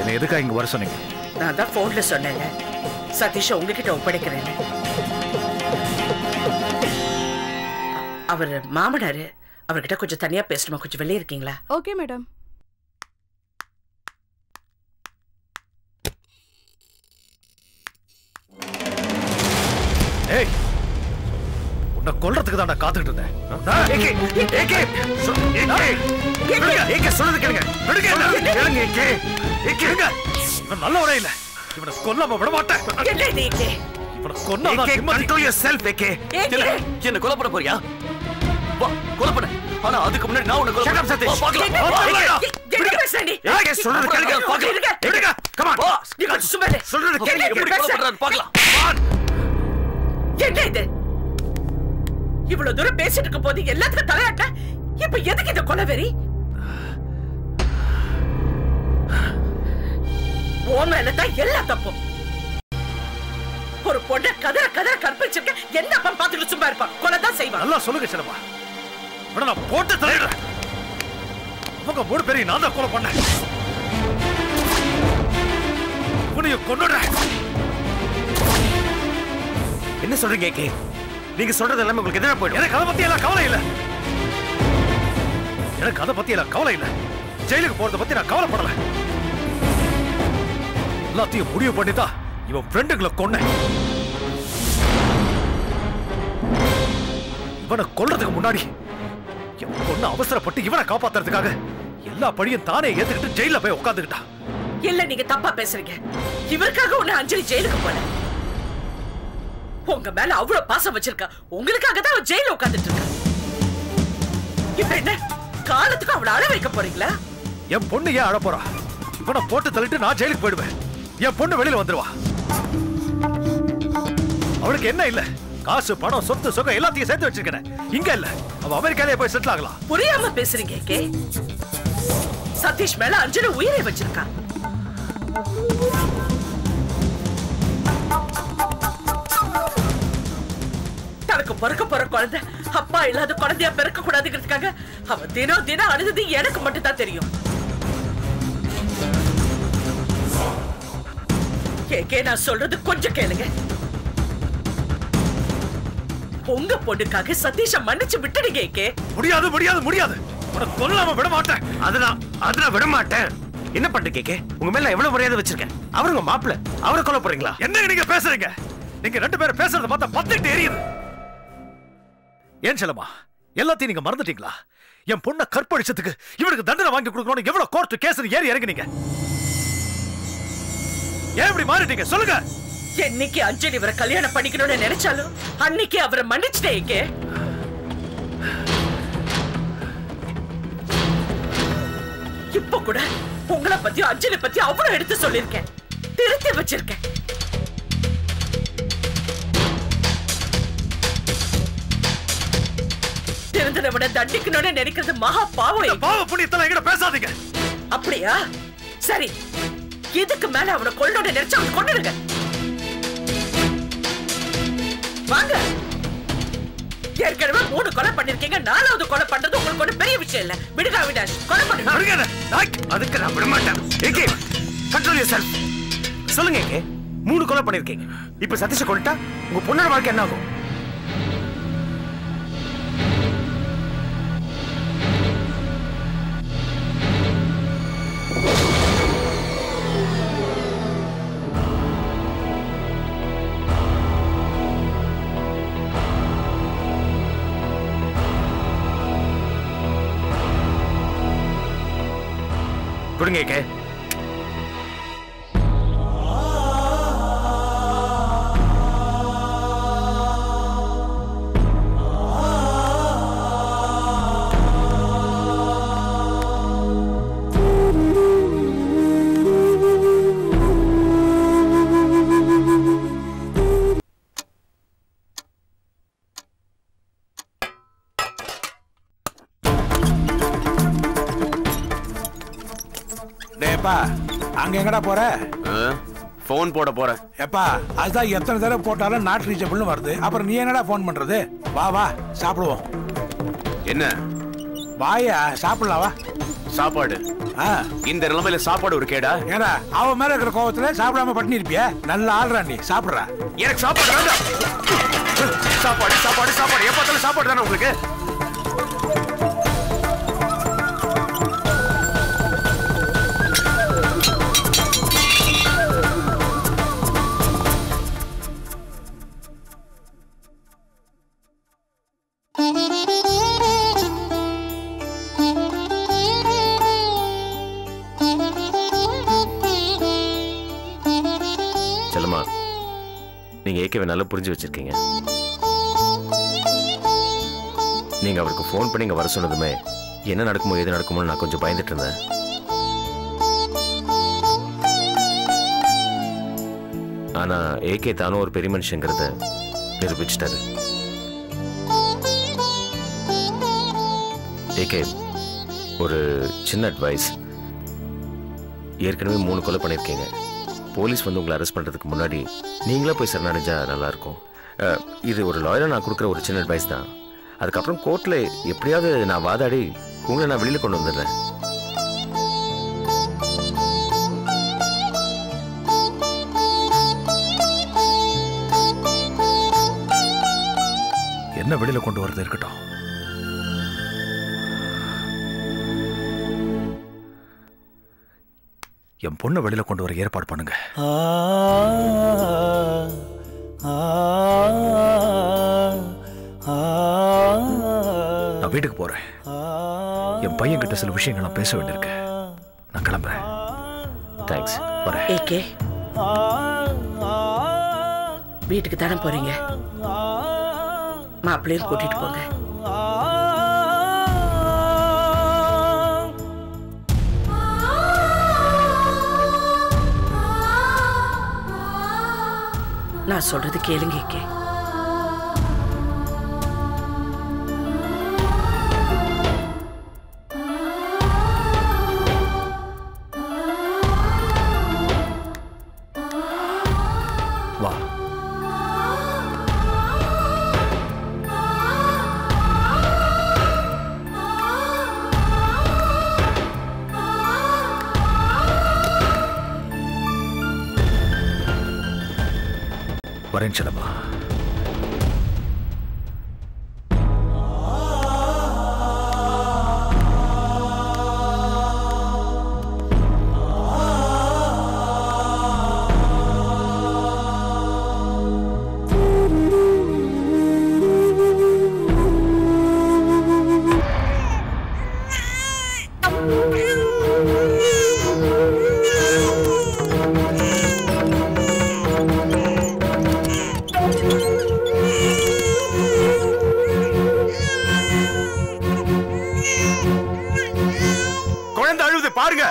என்ன எதுக்காக இங்க வர சொன்னீங்க நான் தான் போன்ல சொன்னேங்க சதீஷ உங்ககிட்ட ஒப்படைக்கிறேன்னு அவர் மாமனாரு அவர்கிட்ட கொஞ்சம் தனியா பேசணுமா கொஞ்சம் வெளியே இருக்கீங்களா ஓகே மேடம் ஏய் உன்னை கொல்றதுக்கு தான் நான் காத்துக்கிட்டு இருந்தேன் ஏகே, ஏகே, சொ- ஏகே, விடுங்க, ஏகே, சொல்றது கேளுங்க. விடுங்க என்ன? கேளுங்க, ஏகே. ஏகே, இருங்க இவன் நல்லவரே இல்ல இவனை கொல்லாம விட மாட்டேன் என்ன இது இங்கே? இவனை கொன்னாதான் ஏகே, நிம்மதி. control yourself, A K. ஏங்கே? என்ன கொலை பண்ண போறியா வா கொலை பண்ண ஆனா அதுக்கு முன்னாடி நான் உன்னை கொலை Shut up, பண்ண- சதீஷ். வா, பார்க்கலாம். என்ன? வா, பார்க்கலாம். ஏ- என்ன பேசுற நீ? ஏகே, சொல்றது கேளுங்க. பார்க்கலாம். இருங்க. விடுங்க, come on. வா, நீ கொஞ்சம் சும்மா இரு. சொல்றது கேளுங்க. என்ன எப்படி கொலை பேசுற? பண்றான்னு பார்க்கலாம் Come on. என்ன இது இவ்வளவு தூரம் பேசிட்டு இருக்கும் போது எல்லாத்துக்கும் தலையாட்ட இப்ப எதுக்கு இந்த கொலவெறி உன் மேலதான் எல்லா தப்பும் ஒரு பொண்ணை கதற கதற கற்பிச்சிருக்க என்ன அப்பா பாத்துட்டு சும்மா இருப்பான் கொலை தான் செய்வான் நல்லா சொல்லுங்க சிலமா இவனை நான் போட்டு தள்ளிடுறேன் உங்க மூணு பேரையும் நான் தான் கொலை பண்ணேன் இவனையும் கொன்னுடுறேன் என்ன சொல்றீங்க ஏகே? நீங்க சொல்றது எல்லாமே உங்களுக்கு எதிராக போயிடும் எனக்கு அதை பத்தி எல்லாம் கவலை இல்ல எனக்கு அதை பத்தி எல்லாம் கவலை இல்ல ஜெயிலுக்கு போறத பத்தி நான் கவலைப்படல எல்லாத்தையும் முடிவு பண்ணிதான் இவன் ஃப்ரெண்டுங்களை கொன்னேன் இவனை கொல்றதுக்கு முன்னாடி என் பொண்ணு அவசரப்பட்டு இவனை காப்பாத்துறதுக்காக எல்லா பழியும் தானே ஏத்துக்கிட்டு ஜெயில போய் உட்காந்துக்கிட்டான் இல்ல நீங்க தப்பா பேசுறீங்க இவருக்காக உன்னை அஞ்சலி ஜெயிலுக்கு போன உங்க மேல அவ்வளவு பாசம் வச்சிருக்கா உங்களுக்காக தான் அவன் ஜெயில உட்கார்ந்துட்டு இருக்கா இப்ப என்ன காலத்துக்கு அவளை அழ வைக்க போறீங்களா என் பொண்ணு ஏன் அழப் போறா இவனை போட்டு தள்ளிட்டு நான் ஜெயிலுக்கு போயிடுவேன் என் பொண்ணு வெளியில வந்துருவா அவளுக்கு என்ன இல்ல காசு பணம் சொத்து சுகம் எல்லாத்தையும் சேர்த்து வச்சிருக்கேன் இங்க இல்ல அவ அமெரிக்காலே போய் செட்டில் ஆகலாம் புரியாம பேசுறீங்க கே சதீஷ் மேல அஞ்சலி உயிரை வச்சிருக்கா தனக்கு பிறக்க போற குழந்தை அப்பா இல்லாத குழந்தையா பிறக்க கூடாதுங்கிறதுக்காக அவ தினம் தினம் அழுது எனக்கு மட்டும் தான் தெரியும் கேக்கே நான் சொல்றது கொஞ்சம் கேளுங்க உங்க பொண்ணுக்காக சதீஷ மன்னிச்சு விட்டுடுங்க கே முடியாது முடியாது முடியாது உனக்கு கொல்லாம விட மாட்டேன் அதெல்லாம் அதெல்லாம் விட மாட்டேன் என்ன பண்ற கேக்கே உங்க மேல நான் எவ்வளவு மரியாதை வச்சிருக்கேன் அவருங்க மாப்பிள்ள அவரை கொல்ல போறீங்களா என்ன நீங்க பேசுறீங்க நீங்க ரெண்டு பேரும் பேசுறத பார்த்தா பத்துட்டு எரியுது ஏன் செல்லம்மா எல்லாத்தையும் நீங்க மறந்துட்டீங்களா என் பொண்ணை கற்பழிச்சதுக்கு இவனுக்கு தண்டனை வாங்கி கொடுக்கணும்னு எவ்வளவு கோர்ட் கேஸ் ஏறி இறங்குனீங்க ஏன் இப்படி மாறிட்டீங்க சொல்லுங்க என்னைக்கு அஞ்சலி இவரை கல்யாணம் பண்ணிக்கணும்னு நினைச்சாலும் அன்னைக்கு அவரை மன்னிச்சிட்டேன் கே இப்ப கூட உங்களை பத்தி அஞ்சலி பத்தி அவ்வளவு எடுத்து சொல்லிருக்கேன் திருத்தி வச்சிருக்கேன் திருந்தனவனை தண்டிக்கணும்னு நினைக்கிறது மகா பாவம் இந்த எங்க. பாவ புண்ணியத்தெல்லாம் என்கிட்ட பேசாதீங்க அப்படியா சரி இதுக்கு மேல அவனை கொல்லணும்னு நினைச்சா அவனை கொண்டுடுங்க வாங்க ஏற்கனவே மூணு கொலை பண்ணிருக்கீங்க நாலாவது கொலை பண்றது உங்களுக்கு ஒண்ணு பெரிய விஷயம் இல்ல விடுங்க அவினாஷ் கொலை பண்ணுங்க விடுங்க என்னை. நாய். அதுக்கு நான் விட மாட்டேன் ஏகே கண்ட்ரோல் யூர் செல்ஃப் சொல்லுங்க ஏகே மூணு கொலை பண்ணிருக்கீங்க இப்ப சதீஷ கொண்டுட்டா உங்க பொண்ணோட வாழ்க்கை என்ன ஆகும் கொடுங்க ஏகே டேப்பா அங்க எங்கடா போற ஃபோன் போட போறேன் எப்பா அதுதான் எத்தனை தடவை போட்டாலும் நாட் ரீச்சபிள்னு வருது அப்புறம் நீ என்னடா ஃபோன் பண்றது வா வா சாப்பிடுவோம் என்ன வாயா சாப்பிடலாம் வா சாப்பாடு ஆ இந்த நிலைமையில சாப்பாடு ஒரு கேடா ஏடா அவன் மேல இருக்கிற கோவத்துல சாப்பிடாம பட்டினி இருப்பியா நல்ல ஆள்றா நீ சாப்பிடுறா எனக்கு சாப்பாடு வேண்டாம் சாப்பாடு சாப்பாடு சாப்பாடு எப்ப பார்த்தாலும் சாப்பாடு தானே உங்களுக்கு செல்லம்மா நீங்க ஏகேவை நல்லா புரிஞ்சு வச்சிருக்கீங்க நீங்க அவருக்கு ஃபோன் பண்ணி இங்க வர சொன்னதுமே என்ன நடக்குமோ எது நடக்குமோ நான் கொஞ்சம் பயந்துட்டு இருந்தேன் ஆனா ஏகே தானும் ஒரு பெரிய மனுஷங்கிறத நிரூபிச்சிட்டாரு ஏகே ஒரு சின்ன அட்வைஸ் ஏற்கனவே மூணு கொலை பண்ணியிருக்கீங்க போலீஸ் வந்து உங்களை அரெஸ்ட் பண்ணுறதுக்கு முன்னாடி நீங்களே போய் சரணடைஞ்சா நல்லாயிருக்கும் அஹ், இது ஒரு லாயராக நான் கொடுக்குற ஒரு சின்ன அட்வைஸ் தான் அதுக்கப்புறம் கோர்ட்டில் எப்படியாவது நான் வாதாடி உங்களை நான் வெளியில் கொண்டு வந்துடுறேன் என்ன வெளியில கொண்டு வரது இருக்கட்டும் என் பொண்ணை வெளியில கொண்டு வர ஏற்பாடு பண்ணுங்க நான் வீட்டுக்கு போறேன் என் பையன் கிட்ட சில விஷயங்கள் நான் பேச வேண்டியிருக்கு நான் கிளம்புறேன் தேங்க்ஸ் வரேன் ஏகே வீட்டுக்கு தானே போறீங்க மாப்பிள்ளையும் கூட்டிட்டு போங்க நான் சொல்றது கேளுங்க ஏகே வா வரேன் செல்லம்மா குழந்தை அழுது பாருங்க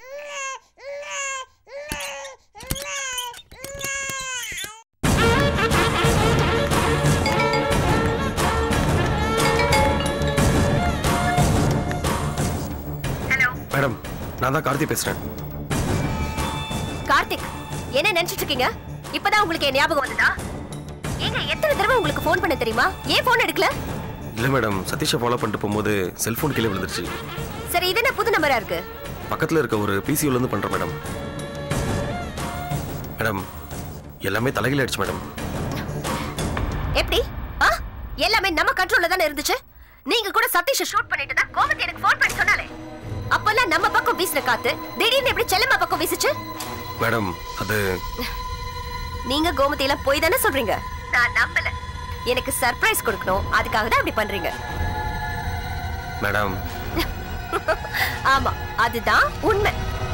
மேடம் நான் தான் கார்த்தி பேசுறேன் கார்த்திக் என்ன நினைச்சிட்டு இருக்கீங்க இப்பதான் உங்களுக்கு என் ஞாபகம் வந்ததா ஏங்க எத்தனை தடவை உங்களுக்கு ஃபோன் பண்ண தெரியுமா ஏன் ஃபோன் எடுக்கல இல்ல மேடம் சதீஷை ஃபாலோ பண்ணிட்டு போகும்போது செல்போன் கீழே விழுந்துருச்சு சரி இது என்ன புது நம்பரா இருக்கு பக்கத்துல இருக்க ஒரு பிசிஓல இருந்து பண்றேன் மேடம் மேடம் எல்லாமே தலைகீழ ஆயிடுச்சு மேடம் எப்படி ஆ எல்லாமே நம்ம கண்ட்ரோல்ல தானே இருந்துச்சு நீங்க கூட சதீஷ ஷூட் பண்ணிட்டு தான் கோமதி எனக்கு ஃபோன் பண்ணி சொன்னாலே அப்பெல்லாம் நம்ம பக்கம் வீசின காத்து திடீர்னு எப்படி செல்லம்மா பக்கம் வீசுச்சு மேடம் அது நீங்க கோமதி எல்லாம் போய் தானே சொல்றீங்க நான் நம்பல எனக்கு சர்ப்ரைஸ் கொடுக்கணும் அதுக்காக தான் அப்படி பண்றீங்க மேடம் ஆமா அதுதான் உண்மை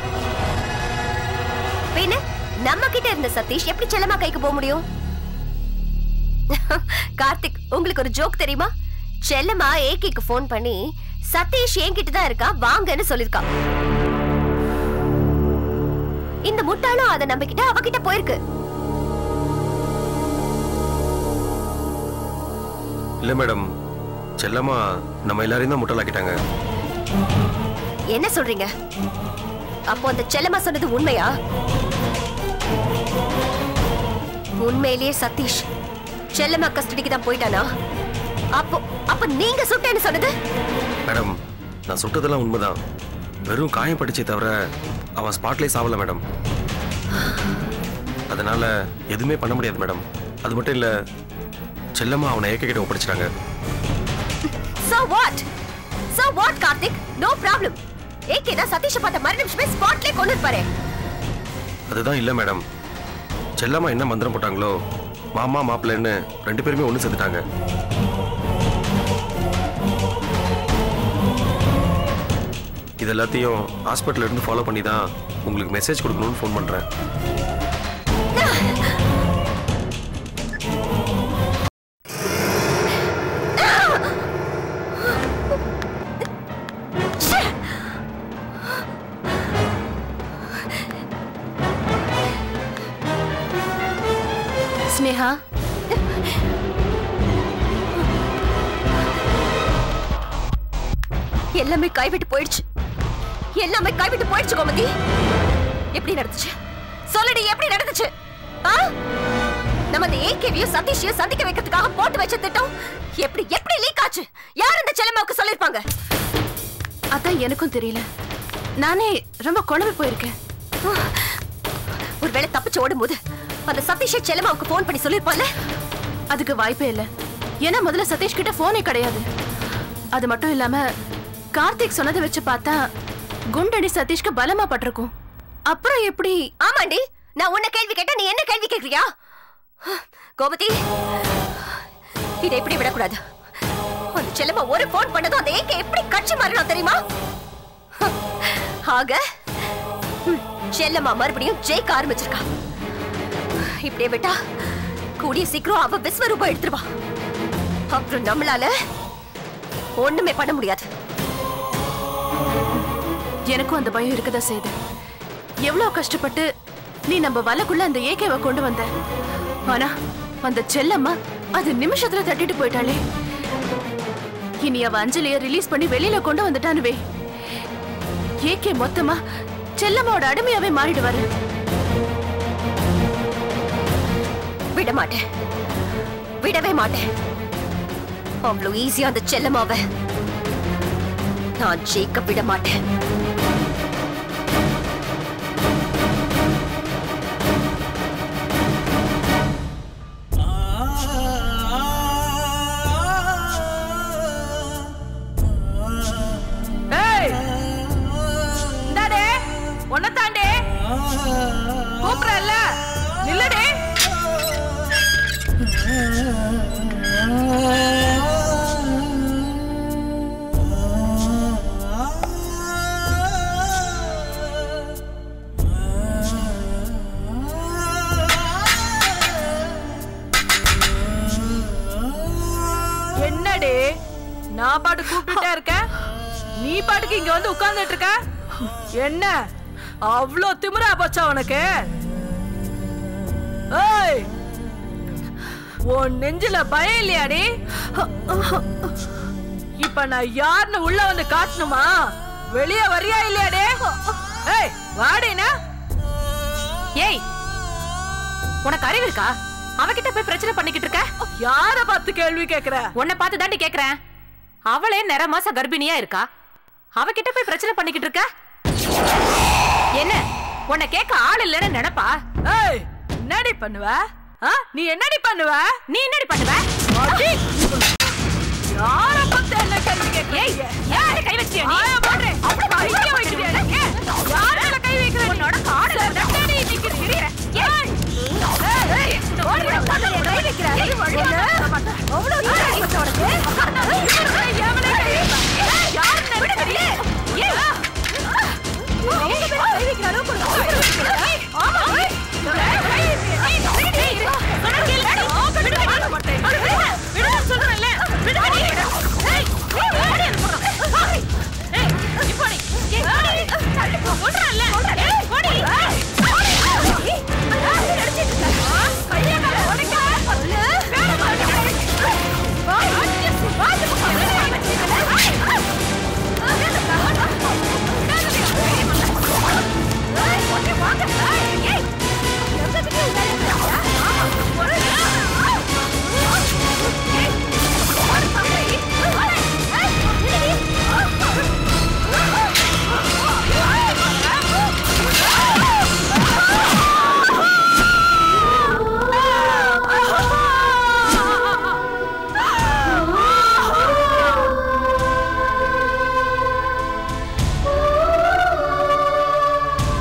பின்ன நம்ம கிட்ட இருந்த சதீஷ் எப்படி செல்லமா கைக்கு போக முடியும் கார்த்திக் உங்களுக்கு ஒரு ஜோக் தெரியுமா செல்லமா ஏகேக்கு ஃபோன் பண்ணி சதீஷ் என்கிட்ட தான் இருக்கா வாங்கன்னு சொல்லிருக்கான் இந்த முட்டாளும் அதை நம்பிக்கிட்டு அவகிட்ட போயிருக்கு இல்ல மேடம் செல்லம்மா நம்ம எல்லாரையும் தான் முட்டலாக்கிட்டாங்க என்ன சொல்றீங்க அப்போ அந்த செல்லம்மா சொன்னது உண்மையா உண்மையிலேயே சதீஷ் செல்லம்மா கஸ்டடிக்கு தான் போயிட்டானா அப்போ அப்ப நீங்க சுட்டேன்னு சொன்னது மேடம் நான் சுட்டதெல்லாம் உண்மைதான் வெறும் காயம் படிச்சே தவிர அவன் ஸ்பாட்லேயே சாவல மேடம் அதனால எதுவுமே பண்ண முடியாது மேடம் அது மட்டும் இல்ல செல்லம்மா அவனை ஏக்க கிட்ட ஒப்படைச்சிட்டாங்க So what? So what, Karthik? No problem. A K தான் சதீஷ பார்த்த மறு நிமிஷமே ஸ்பாட்லயே கொண்டு இருப்பாரு அதுதான் இல்ல மேடம் செல்லம்மா என்ன மந்திரம் போட்டாங்களோ மாமா மாப்பிள்ளைன்னு ரெண்டு பேருமே ஒன்று சேர்த்துட்டாங்க இது எல்லாத்தையும் ஹாஸ்பிட்டல்ல இருந்து ஃபாலோ பண்ணி தான் உங்களுக்கு மெசேஜ் கொடுக்கணும்னு ஃபோன் பண்றேன் ஸ்னேகா எல்லாமே கைவிட்டு போயிடுச்சு எல்லாமே கைவிட்டு போயிடுச்சு கோமதி எப்படி நடந்துச்சு சொல்லுடி எப்படி நடந்துச்சு ஆ? நம்ம அந்த ஏகேவியும் சதீஷையும் சந்திக்க வைக்கிறதுக்காக போட்டு வச்ச திட்டம் எப்படி எப்படி லீக் ஆச்சு யார் இந்த செல்லம்மாவுக்கு சொல்லிருப்பாங்க அதான் எனக்கும் தெரியல நானே ரொம்ப குழம்பு போயிருக்கேன் ஒருவேளை தப்பிச்சு ஓடும்போது அந்த சதீஷை செல்லம்மாவுக்கு ஃபோன் பண்ணி சொல்லிருப்பான்ல அதுக்கு வாய்ப்பே இல்ல ஏன்னா முதல்ல சதீஷ் கிட்ட போனே கிடையாது அது மட்டும் இல்லாம கார்த்திக் சொன்னதை வச்சு பார்த்தா குண்டடி சதீஷ்க்கு பலமா பட்டிருக்கும் அப்புறம் எப்படி ஆமாண்டி நான் உன்ன கேள்வி கேட்டா நீ என்ன கேள்வி கேக்குறியா கோமதி இதை இப்படி விடக்கூடாது அந்த செல்லம்மா ஒரு போன் பண்ணதும் அந்த ஏக்க எப்படி கட்சி மாறணும் தெரியுமா ஆக ம், செல்லம்மா மறுபடியும் ஜெயிக்க ஆரம்பிச்சிருக்கா இப்படியே விட்டா கூடிய சீக்கிரம் அவ விஸ்வரூபம் எடுத்துருவா அப்புறம் நம்மளால ஒண்ணுமே பண்ண முடியாது எனக்கும் அந்த பயம் இருக்கதா செய்யுது எவ்வளவு கஷ்டப்பட்டு நீ நம்ம வலைக்குள்ள அந்த ஏகேவை கொண்டு வந்த ஆனா அந்த செல்லம்மா அது நிமிஷத்துல தட்டிட்டு போயிட்டாளே இனி அவ அஞ்சலிய ரிலீஸ் பண்ணி வெளியில கொண்டு வந்துட்டானுவே ஏகே மொத்தமா செல்லம்மாவோட அடிமையாவே மாறிடுவாரு விட மாட்டேன் விடவே மாட்டேன் அவ்வளவு ஈஸியா அந்த செல்லமாவ நான் ஜெயிக்க விட மாட்டேன் ஏய் இந்தாடே உன்னை தாண்டே கூப்பிடல நில்லடே என்னடே நான் பாட்டு கூப்பிட்டுட்டே இருக்கேன் நீ பாட்டுக்கு இங்க வந்து உட்கார்ந்துட்டு இருக்க என்ன அவ்வளோ திமிரா போச்சா உனக்கு ஏய் உன் நெஞ்சில பயம் இல்லையாடி இப்ப நான் யாருன்னு உள்ள வந்து காட்டணுமா வெளிய வரியா இல்லையாடே ஏய் வாடினா ஏய் உனக்கு அறிவு இருக்கா அவகிட்ட போய் பிரச்சனை பண்ணிக்கிட்டு இருக்க யார பார்த்து கேள்வி கேக்குற உன்னை பார்த்து தாண்டி கேக்குறேன் அவளே நிற மாச கர்ப்பிணியா இருக்கா அவகிட்ட போய் பிரச்சனை பண்ணிக்கிட்டு இருக்க என்ன உன்னை கேட்க ஆள் இல்லைன்னு நினைப்பா ஏய் என்னடி பண்ணுவ ஆ? நீ என்னடி பண்ணுவ நீ என்னடி பண்ணுவ அடி! யார பார்த்து என்ன கேள்வி கேக்குற ஏய் யாரு கை வச்சியா நீ ஆயா போடுறேன். அப்படி கையை கையை வைக்க